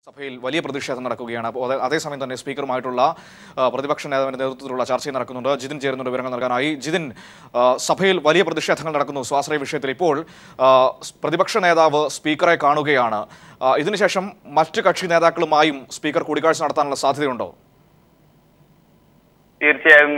സഭയിൽ വലിയ പ്രതിഷേധം നടക്കുകയാണ് അപ്പോൾ അതേ- അതേസമയം തന്നെ സ്പീക്കറുമായിട്ടുള്ള ആ, പ്രതിപക്ഷ നേതാവിന്റെ നേതൃത്വത്തിലുള്ള ചർച്ചയും നടക്കുന്നുണ്ട് ജിതിൻ ചേരുന്നുണ്ട് വിവരങ്ങൾ നൽകാനായി ജിതിൻ ആ, സഭയിൽ വലിയ പ്രതിഷേധങ്ങൾ നടക്കുന്നു സ്വാശ്രയ വിഷയത്തിൽ ഇപ്പോൾ ആ, സ് പ്രതിപക്ഷ നേതാവ് സ്പീക്കറെ കാണുകയാണ് ആ, ഇതിനുശേഷം മറ്റ് കക്ഷി നേതാക്കളുമായും സ്പീക്കർ കൂടിക്കാഴ്ച നടത്താനുള്ള സാധ്യതയുണ്ടോ തീർച്ചയായും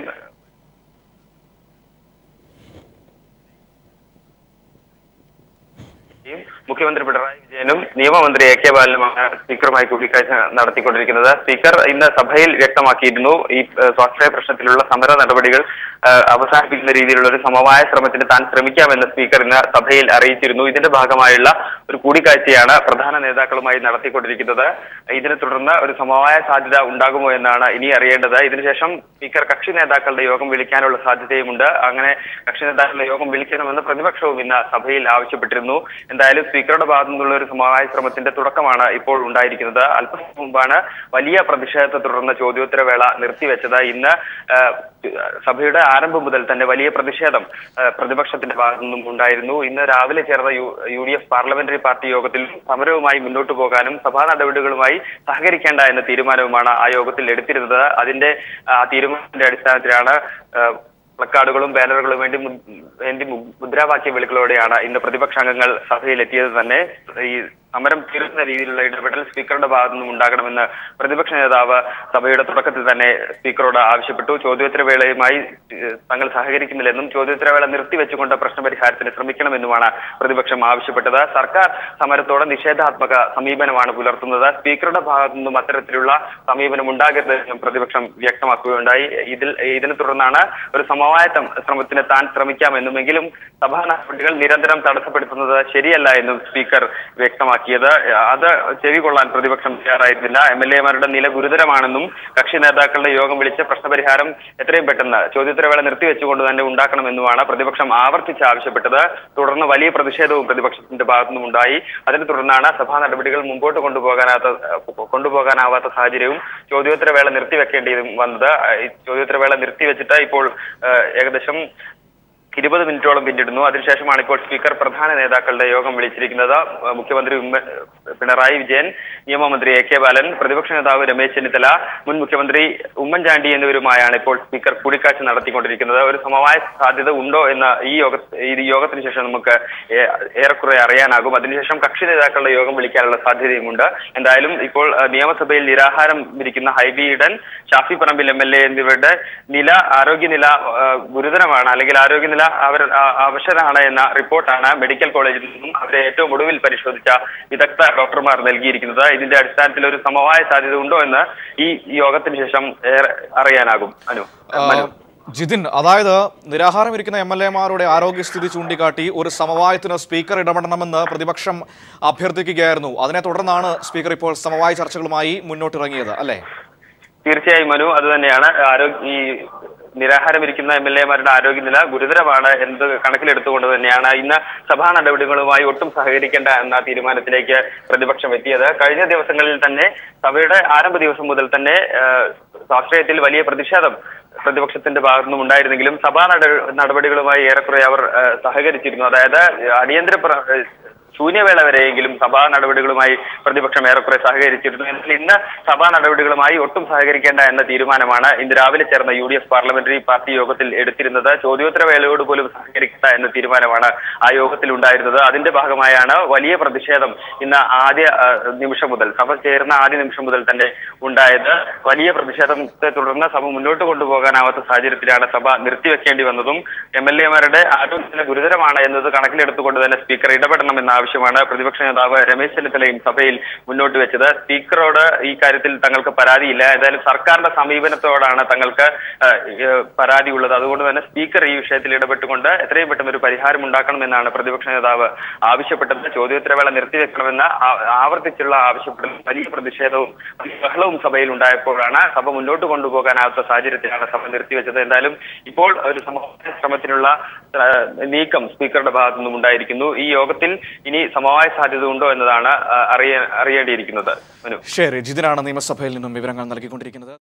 മുഖ്യമന്ത്രി പിണറായി വിജയനും നിയമമന്ത്രി എ കെ ബാലനുമാണ് സ്പീക്കറുമായി കൂടിക്കാഴ്ച നടത്തിക്കൊണ്ടിരിക്കുന്നത് സ്പീക്കർ ഇന്ന് സഭയിൽ വ്യക്തമാക്കിയിരുന്നു ഈ ഏഹ്, സ്വാശ്രയ പ്രശ്നത്തിലുള്ള സമര നടപടികൾ ഏഹ്, അവസാനിപ്പിക്കുന്ന രീതിയിലുള്ള ഒരു സമവായ ശ്രമത്തിന് താൻ ശ്രമിക്കാമെന്ന് സ്പീക്കർ ഇന്ന് സഭയിൽ അറിയിച്ചിരുന്നു ഇതിന്റെ ഭാഗമായുള്ള ഒരു കൂടിക്കാഴ്ചയാണ് പ്രധാന നേതാക്കളുമായി നടത്തിക്കൊണ്ടിരിക്കുന്നത് ഇതിനെ തുടർന്ന് ഒരു സമവായ സാധ്യത ഉണ്ടാകുമോ എന്നാണ് ഇനി അറിയേണ്ടത് ഇതിനുശേഷം സ്പീക്കർ കക്ഷി നേതാക്കളുടെ യോഗം വിളിക്കാനുള്ള സാധ്യതയുമുണ്ട് അങ്ങനെ കക്ഷി നേതാക്കളുടെ യോഗം വിളിക്കണമെന്ന് പ്രതിപക്ഷവും ഇന്ന് സഭയിൽ ആവശ്യപ്പെട്ടിരുന്നു എന്തായാലും സ്പീക്കറുടെ ഭാഗത്തു നിന്നുള്ള ഒരു സമവായ ശ്രമത്തിന്റെ തുടക്കമാണ് ഇപ്പോൾ ഉണ്ടായിരിക്കുന്നത് അല്പസമയം മുമ്പാണ് വലിയ പ്രതിഷേധത്തെ തുടർന്ന് ചോദ്യോത്തരവേള നിർത്തിവെച്ചത് ഇന്ന് ആ, സഭയുടെ ആരംഭം മുതൽ തന്നെ വലിയ പ്രതിഷേധം ആ, പ്രതിപക്ഷത്തിന്റെ ഭാഗത്തു നിന്നും ഉണ്ടായിരുന്നു ഇന്ന് രാവിലെ ചേർന്ന U U D F parliamentary party യോഗത്തിൽ സമരവുമായി മുന്നോട്ട് പോകാനും സഭാ നടപടികളുമായി സഹകരിക്കേണ്ട എന്ന തീരുമാനവുമാണ് ആ യോഗത്തിൽ എടുത്തിരുന്നത് അതിന്റെ ആ തീരുമാനത്തിന്റെ അടിസ്ഥാനത്തിലാണ് ആ, പ്ലക്കാർഡുകളും ബാനറുകളും വേണ്ടി മു- വേണ്ടി മു- മുദ്രാവാക്യ വിളികളോടെയാണ് ഇന്ന് പ്രതിപക്ഷ അംഗങ്ങൾ സഭയിലെത്തിയത് തന്നെ ഈ സമരം തീരുന്ന രീതിയിലുള്ള ഇടപെടൽ സ്പീക്കറുടെ ഭാഗത്തു നിന്നും ഉണ്ടാകണമെന്ന് പ്രതിപക്ഷ നേതാവ് സഭയുടെ തുടക്കത്തിൽ തന്നെ സ്പീക്കറോട് ആവശ്യപ്പെട്ടു ചോദ്യോത്തരവേളയുമായി ഏഹ്, തങ്ങൾ സഹകരിക്കുന്നില്ലെന്നും ചോദ്യോത്തരവേള നിർത്തിവെച്ചുകൊണ്ട് പ്രശ്നപരിഹാരത്തിന് ശ്രമിക്കണമെന്നുമാണ് പ്രതിപക്ഷം ആവശ്യപ്പെട്ടത് സർക്കാർ സമരത്തോട് നിഷേധാത്മക സമീപനമാണ് പുലർത്തുന്നത് സ്പീക്കറുടെ ഭാഗത്തു നിന്നും അത്തരത്തിലുള്ള സമീപനം ഉണ്ടാകരുതെന്നും പ്രതിപക്ഷം വ്യക്തമാക്കുകയുണ്ടായി ഇതിൽ ഇതിനെ തുടർന്നാണ് ഒരു സമവായ തം- ശ്രമത്തിന് താൻ ശ്രമിക്കാമെന്നുമെങ്കിലും സഭാ നടപടികൾ നിരന്തരം തടസ്സപ്പെടുത്തുന്നത് ശരിയല്ല എന്നും സ്പീക്കർ വ്യക്തമാക്കിയത് അത് ചെവി കൊള്ളാൻ പ്രതിപക്ഷം തയ്യാറായിരുന്നില്ല എം എൽ എമാരുടെ നില ഗുരുതരമാണെന്നും കക്ഷി നേതാക്കളുടെ യോഗം വിളിച്ച് പ്രശ്നപരിഹാരം എത്രയും പെട്ടെന്ന് ചോദ്യോത്തരവേള നിർത്തിവെച്ചുകൊണ്ട് തന്നെ ഉണ്ടാക്കണമെന്നുമാണ് പ്രതിപക്ഷം ആവർത്തിച്ച് ആവശ്യപ്പെട്ടത് തുടർന്ന് വലിയ പ്രതിഷേധവും പ്രതിപക്ഷത്തിന്റെ ഭാഗത്തുനിന്നും ഉണ്ടായി അതിനെ തുടർന്നാണ് സഭാ നടപടികൾ മുമ്പോട്ട് കൊണ്ടുപോകാനാത്ത കൊണ്ടുപോകാനാവാത്ത സാഹചര്യവും ചോദ്യോത്തരവേള നിർത്തിവെക്കേണ്ടിയതും വന്നത് ഈ ചോദ്യോത്തരവേള നിർത്തിവെച്ചിട്ട് ഇപ്പോൾ ഏഹ്, ഏകദേശം ഇരുപത് മിനിറ്റോളം പിന്നിടുന്നു അതിനുശേഷമാണ് ഇപ്പോൾ സ്പീക്കർ പ്രധാന നേതാക്കളുടെ യോഗം വിളിച്ചിരിക്കുന്നത് ഏഹ് മുഖ്യമന്ത്രി ഉമ്മ പിണറായി വിജയൻ നിയമമന്ത്രി എ കെ ബാലൻ പ്രതിപക്ഷ നേതാവ് രമേശ് ചെന്നിത്തല മുൻ മുഖ്യമന്ത്രി ഉമ്മൻചാണ്ടി എന്നിവരുമായാണ് ഇപ്പോൾ സ്പീക്കർ കൂടിക്കാഴ്ച നടത്തിക്കൊണ്ടിരിക്കുന്നത് ഒരു സമവായ സാധ്യത ഉണ്ടോ എന്ന ഈ യോഗ ഈ യോഗത്തിന് ശേഷം നമുക്ക് ഏ- ഏറെക്കുറെ അറിയാനാകും അതിനുശേഷം കക്ഷി നേതാക്കളുടെ യോഗം വിളിക്കാനുള്ള സാധ്യതയുമുണ്ട് എന്തായാലും ഇപ്പോൾ ഏഹ്, നിയമസഭയിൽ നിരാഹാരം ഇരിക്കുന്ന Hibi Eden Shafi Parambil M L A എന്നിവരുടെ നില ആരോഗ്യനില ഏഹ്, ഗുരുതരമാണ് അല്ലെങ്കിൽ ആരോഗ്യനില അവർ ആ- അവശരാണ് എന്ന റിപ്പോർട്ടാണ് മെഡിക്കൽ കോളേജിൽ നിന്നും അവരെ ഏറ്റവും ഒടുവിൽ പരിശോധിച്ച വിദഗ്ധ ഡോക്ടർമാർ നൽകിയിരിക്കുന്നത് ഇതിന്റെ അടിസ്ഥാനത്തിൽ ഒരു സമവായ സാധ്യത ഉണ്ടോ എന്ന് ഈ യോഗത്തിന് ശേഷം ഏറെ അറിയാനാകും അനു ആ, മനു ജിതിൻ അതായത് നിരാഹാരം ഇരിക്കുന്ന എം എൽ എമാരുടെ ആരോഗ്യസ്ഥിതി ചൂണ്ടിക്കാട്ടി ഒരു സമവായത്തിന് സ്പീക്കർ ഇടപെടണമെന്ന് പ്രതിപക്ഷം അഭ്യർത്ഥിക്കുകയായിരുന്നു അതിനെ തുടർന്നാണ് സ്പീക്കർ ഇപ്പോൾ സമവായ ചർച്ചകളുമായി മുന്നോട്ടിറങ്ങിയത് അല്ലേ തീർച്ചയായും മനു അത് തന്നെയാണ് ആരോഗ്യ ഈ നിരാഹാരം ഇരിക്കുന്ന എം എൽ എമാരുടെ ആരോഗ്യനില ഗുരുതരമാണ് എന്നത് കണക്കിലെടുത്തുകൊണ്ട് തന്നെയാണ് ഇന്ന് സഭാ നടപടികളുമായി ഒട്ടും സഹകരിക്കേണ്ട എന്ന തീരുമാനത്തിലേക്ക് പ്രതിപക്ഷം എത്തിയത് കഴിഞ്ഞ ദിവസങ്ങളിൽ തന്നെ സഭയുടെ ആരംഭ ദിവസം മുതൽ തന്നെ ഏഹ്, രാഷ്ട്രീയത്തിൽ വലിയ പ്രതിഷേധം പ്രതിപക്ഷത്തിന്റെ ഭാഗത്തുനിന്നും ഉണ്ടായിരുന്നെങ്കിലും സഭാ നട- നടപടികളുമായി ഏറെക്കുറെ അവർ ഏഹ്, സഹകരിച്ചിരുന്നു അതായത് അടിയന്തര പ്ര- ഏഹ്, ശൂന്യവേള വരെയെങ്കിലും സഭാ നടപടികളുമായി പ്രതിപക്ഷം ഏറെക്കുറെ സഹകരിച്ചിരുന്നു എന്നാൽ ഇന്ന് സഭാ നടപടികളുമായി ഒട്ടും സഹകരിക്കേണ്ട എന്ന തീരുമാനമാണ് ഇന്ന് രാവിലെ ചേർന്ന U D F parliamentary party യോഗത്തിൽ എടുത്തിരുന്നത് ചോദ്യോത്തര വേളയോട് പോലും സഹകരിക്കേണ്ട എന്ന തീരുമാനമാണ് ആ യോഗത്തിൽ ഉണ്ടായിരുന്നത് അതിന്റെ ഭാഗമായാണ് വലിയ പ്രതിഷേധം ഇന്ന് ആദ്യ ആ, നിമിഷം മുതൽ സഭ ചേർന്ന ആദ്യ നിമിഷം മുതൽ തന്നെ ഉണ്ടായത് വലിയ പ്രതിഷേധത്തെ തുടർന്ന് സഭ മുന്നോട്ട് കൊണ്ടുപോകാനാവാത്ത സാഹചര്യത്തിലാണ് സഭ നിർത്തിവെക്കേണ്ടി വന്നതും എം എൽ എമാരുടെ ആരോഗ്യനില ഗുരുതരമാണ് എന്നത് കണക്കിലെടുത്തുകൊണ്ട് തന്നെ സ്പീക്കർ ഇടപെടണമെന്ന ആവശ്യമാണ് പ്രതിപക്ഷ നേതാവ് രമേശ് ചെന്നിത്തലയും സഭയിൽ മുന്നോട്ട് വെച്ചത് സ്പീക്കറോട് ഈ കാര്യത്തിൽ തങ്ങൾക്ക് പരാതിയില്ല ഏതായാലും സർക്കാരിന്റെ സമീപനത്തോടാണ് തങ്ങൾക്ക് ആ, ഏ, പരാതിയുള്ളത് അതുകൊണ്ട് തന്നെ സ്പീക്കർ ഈ വിഷയത്തിൽ ഇടപെട്ടുകൊണ്ട് എത്രയും പെട്ടെന്ന് ഒരു പരിഹാരം ഉണ്ടാക്കണമെന്നാണ് പ്രതിപക്ഷ നേതാവ് ആവശ്യപ്പെട്ടത് ചോദ്യോത്തരവേള നിർത്തിവെക്കണമെന്ന് ആ- ആവർത്തിച്ചുള്ള ആവശ്യപ്പെടൽ വലിയ പ്രതിഷേധവും വലിയ ബഹളവും സഭയിൽ ഉണ്ടായപ്പോഴാണ് സഭ മുന്നോട്ട് കൊണ്ടുപോകാനാവാത്ത സാഹചര്യത്തിലാണ് സഭ നിർത്തിവെച്ചത് എന്തായാലും ഇപ്പോൾ ഒരു സമവായ ശ്രമത്തിനുള്ള ആ, നീക്കം സ്പീക്കറുടെ ഭാഗത്തു നിന്നും ഉണ്ടായിരിക്കുന്നു ഈ യോഗത്തിൽ ഇനി സമവായ സാധ്യത ഉണ്ടോ എന്നതാണ് ആ, അറിയ അറിയേണ്ടിയിരിക്കുന്നത് മനു ശരി ജിതിനാണ് നിയമസഭയിൽ നിന്നും വിവരങ്ങൾ നൽകിക്കൊണ്ടിരിക്കുന്നത്